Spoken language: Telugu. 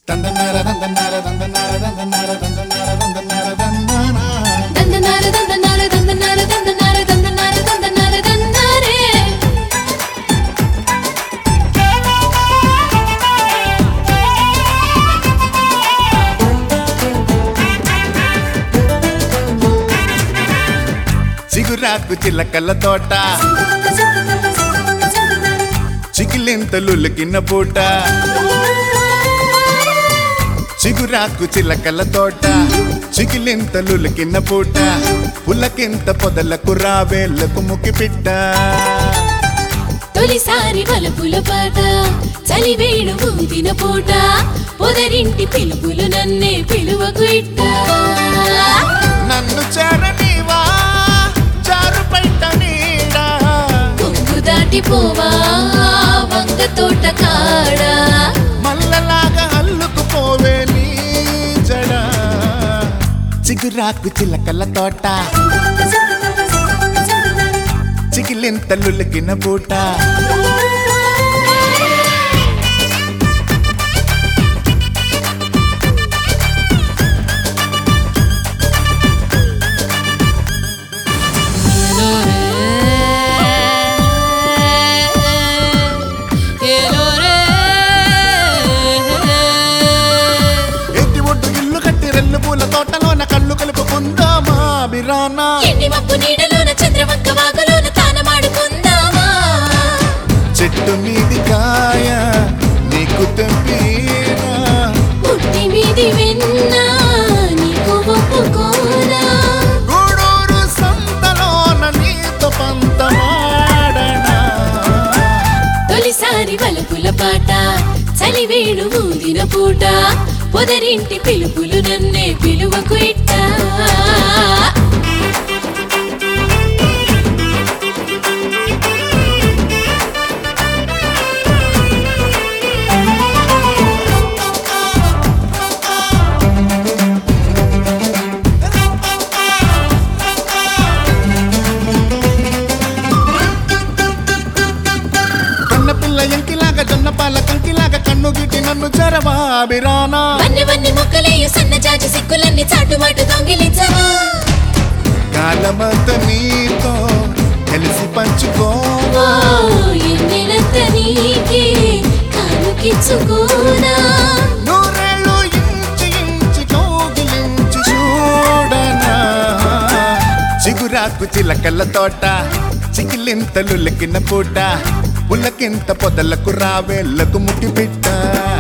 దందనార దందనార దందనార దందనార దందనార దందనార దందనారే చిగురాకు చిలకల తోట చికిలింతలుకిన పూట చిగురాకు చిలకల తోట చికిలింతలుకిన పూట పులకింత పొదలకు రావేళ్లకు ముకి పిట్ట తొలిసారి వలపుల పాట చలివేణు ఊదిన పూట పొదరింటి పిలుపులు నన్నే పిలువకు ఇట్ట నన్ను చేరనివా చారు పైట నీడా కొంగు దాటిపోవా వంగ తోట కాడా మల్లలాగా అల్లుకుపోవే నీ జడ చిగురాకు చిలకల తోట చికిలింతలుకిన పూట ఎత్తి ఒడ్డు ఇల్లు కట్టి రెల్లు పూల తోటలోన కళ్ళు కలుపుకుందామా బిరానా ఎండి మబ్బు నీడలోన చంద్రవంక వాగులోన తానమాడుకుందామా చెట్టు మీది కాయ నీకు తెంపినా పుట్టి మీది విన్నా నీకు ఒప్పుకోనా గూడూరు సంతలోన నీతో పంతమాడనా తొలిసారి వలపుల పాట చలివేణు ఊదిన పూట పొదరింటి పిలుపులు నన్నే పిలువకు ఇట్ట కన్నపిల్ల ఎంకిలాగా జొన్న పాల కంకిలాగా కన్ను గిటి నన్ను జరవా బిరానా వన్నె వన్నె మొక్కలేయు సన్న జాజి సిక్కులన్నీ చాటుమాటు దొంగిలించవా కాలమంత నీతో కలిసి పంచుకోవా ఓ ఎన్నెలంత నీకే కానుకిచ్చుకోనా నూరేళ్ళు ఇంచి ఇంచి కౌగిలించి చూడనా చిగురాకు చిలకల తోట చికిలింతలు లెక్కిన పూట పులకింత పొదలకు రావేళ్లకు ముట్టి పెట్ట